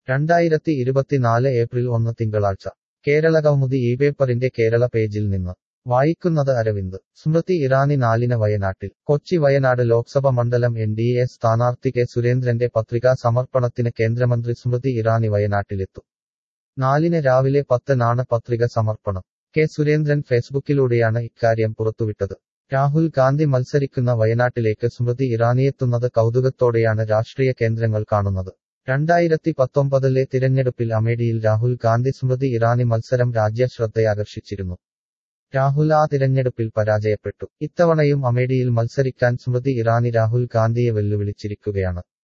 രണ്ടായിരത്തി ഇരുപത്തിനാല് ഏപ്രിൽ ഒന്ന് തിങ്കളാഴ്ച കേരളകൗമുദി ഈ പേപ്പറിന്റെ കേരള പേജിൽ നിന്ന് വായിക്കുന്നത് അരവിന്ദ് സ്മൃതി ഇറാനി നാലിന് വയനാട്ടിൽ കൊച്ചി വയനാട് ലോക്സഭ മണ്ഡലം എൻ ഡി എ സ്ഥാനാർത്ഥി കെ സുരേന്ദ്രന്റെ പത്രികാ സമർപ്പണത്തിന് കേന്ദ്രമന്ത്രി സ്മൃതി ഇറാനി വയനാട്ടിലെത്തും നാലിന് രാവിലെ പത്തിനാണ് പത്രിക സമർപ്പണം കെ സുരേന്ദ്രൻ ഫേസ്ബുക്കിലൂടെയാണ് ഇക്കാര്യം പുറത്തുവിട്ടത് രാഹുൽ ഗാന്ധി മത്സരിക്കുന്ന വയനാട്ടിലേക്ക് സ്മൃതി ഇറാനിയെത്തുന്നത് കൗതുകത്തോടെയാണ് രാഷ്ട്രീയ കേന്ദ്രങ്ങൾ കാണുന്നത് രണ്ടായിരത്തി പത്തൊമ്പതിലെ തിരഞ്ഞെടുപ്പിൽ അമേഠിയിൽ രാഹുൽ ഗാന്ധി സ്മൃതി ഇറാനി മത്സരം രാജ്യശ്രദ്ധയാകർഷിച്ചിരുന്നു രാഹുൽ ആ തിരഞ്ഞെടുപ്പിൽ പരാജയപ്പെട്ടു ഇത്തവണയും അമേഠിയിൽ മത്സരിക്കാൻ സ്മൃതി ഇറാനി രാഹുൽ ഗാന്ധിയെ വെല്ലുവിളിച്ചിരിക്കുകയാണ്